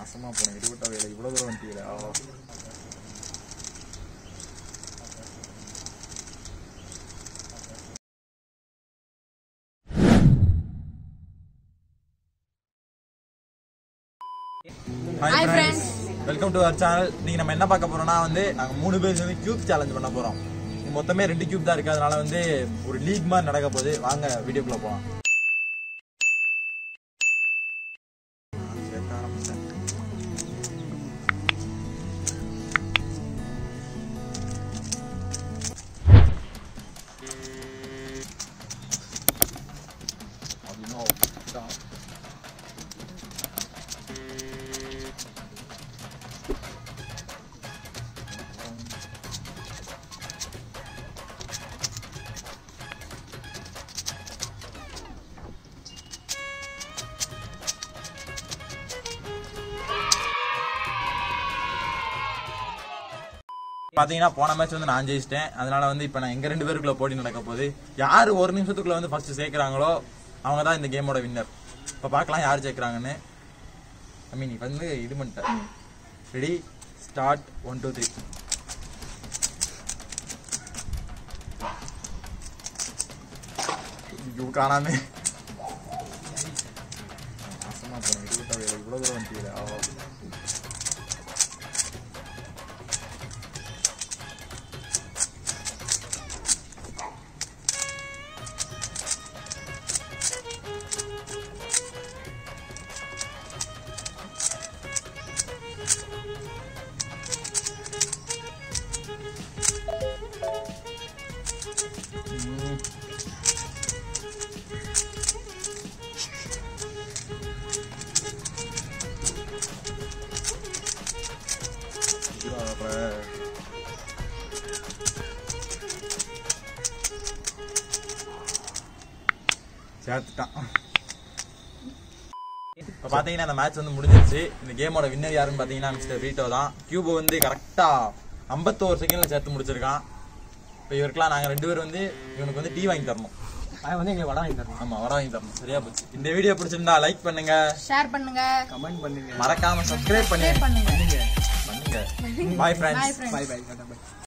நாசமா போனேன் இருபட்டா வேலை இவ்வளவு தூரம் வந்துட்டீங்களா hi friends welcome to our channel நீங்க நம்ம என்ன பார்க்க போறோம்னா வந்து நாங்க மூணு பேர் வந்து கியூப் சேலஞ்ச் பண்ண போறோம் இது மொத்தமே ரெண்டு கியூப் தான் இருக்கு அதனால வந்து ஒரு லீக் மாதிரி நடக்க போகுது வாங்க வீடியோக்குள்ள போலாம் சேர்க்க ஆரம்பிச்சேன். அப்படின்னா தான். பாத்தீங்கன்னா போன மேட்ச் வந்து நான் ஜெயிச்சிட்டேன் அதனால வந்து இப்ப நான் எங்க ரெண்டு பேருக்குள்ள போட்டி நடக்க போகுது யாரு ஒரு நிமிஷத்துக்குள்ள வந்து ஃபர்ஸ்ட் சேர்க்கறாங்களோ அவங்க தான் இந்த கேமோட வின்னர் இப்ப பார்க்கலாம் யார் சேர்க்கறாங்கன்னு ஐ மீன் வந்து இது பண்ணிட்டேன் ready start one two three ஐயோ காணாமே நாசமா போனேன் இருபட்டா வேலை இவ்வளவு தூரம் வந்துட்டீங்களா சேர்த்துட்டான் இப்போ பார்த்தீங்கன்னா இந்த மேட்ச் வந்து முடிஞ்சிருச்சு இந்த கேமோட வின்னர் யாருன்னு பார்த்தீங்கன்னா மிஸ்டர் ரீட்டோ தான் கியூபோ வந்து கரெக்டாக ஐம்பத்தோரு செகண்டில் சேர்த்து முடிச்சிருக்கான் இப்போ இவருக்கெல்லாம் நாங்கள் ரெண்டு பேரும் வந்து இவனுக்கு வந்து டீ வாங்கி தரணும் அவன் வந்து எங்களுக்கு வடம் வாங்கி தரணும் ஆமாம் வர வாங்கி தரணும் சரியா போச்சு இந்த வீடியோ பிடிச்சிருந்தா லைக் பண்ணுங்க ஷேர் பண்ணுங்க கமெண்ட் பண்ணுங்க மறக்காம சப்ஸ்கிரைப் பண்ணி பண்ணுங்க பண்ணுங்க bye friends Bye friends. Bye bye tata by